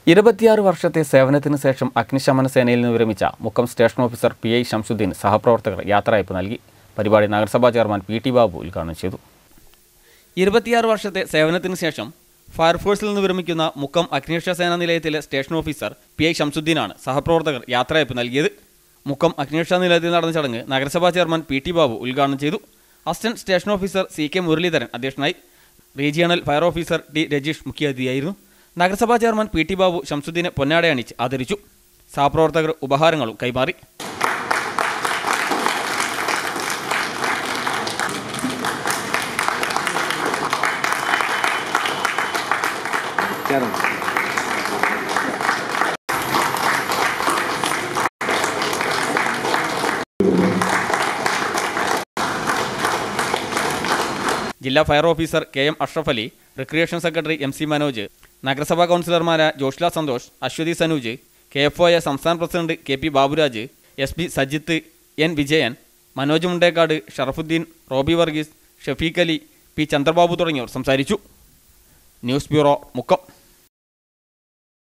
ഇരുപത്തിയാറ് വർഷത്തെ സേവനത്തിന് ശേഷം അഗ്നിശമന സേനയിൽ നിന്ന് വിരമിച്ച Mukkam station officer P I Shamsuddin സഹപ്രവർത്തകർ യാത്രയയപ്പ് നൽകി പരിപാടി നഗരസഭാ ചെയർമാൻ പി ടി ബാബു ഉദ്ഘാടനം ചെയ്തു ഇരുപത്തിയാറ് വർഷത്തെ സേവനത്തിന് ശേഷം ഫയർഫോഴ്സിൽ നിന്ന് വിരമിക്കുന്ന മുക്കം അഗ്നിരക്ഷാ സേനാ നിലയത്തിലെ സ്റ്റേഷൻ ഓഫീസർ പി ഐ ഷംസുദ്ദീനാണ് സഹപ്രവർത്തകർ യാത്രയയപ്പ് നൽകിയത് മുക്കം അഗ്നിരക്ഷാ നിലയത്തിൽ നടന്ന ചടങ്ങ് നഗരസഭാ ചെയർമാൻ പി ടി ബാബു ഉദ്ഘാടനം ചെയ്തു assistant station officer C K Muraleedharan അധ്യക്ഷനായി regional fire officer T Rajeesh മുഖ്യാതിഥിയായിരുന്നു നഗരസഭാ ചെയർമാൻ പി ടി ബാബു ഷംസുദ്ദീനെ പൊന്നാട അണിച്ച് ആദരിച്ചു സഹപ്രവർത്തകർ ഉപഹാരങ്ങളും കൈമാറി ജില്ലാ fire officer K M Ashraf Ali recreation secretary M C Manoj നഗരസഭാ കൗൺസിലർമാരായ Joshla Santhosh Aswathy Sanuj K F O A സംസ്ഥാന president K P Baburaj S B Sajith N Vijayan Manoj Mundekkad Sharafuddin Roby Varghese Shafeeq Ali P Chandrababu തുടങ്ങിയവർ സംസാരിച്ചു ന്യൂസ് ബ്യൂറോ മുക്കം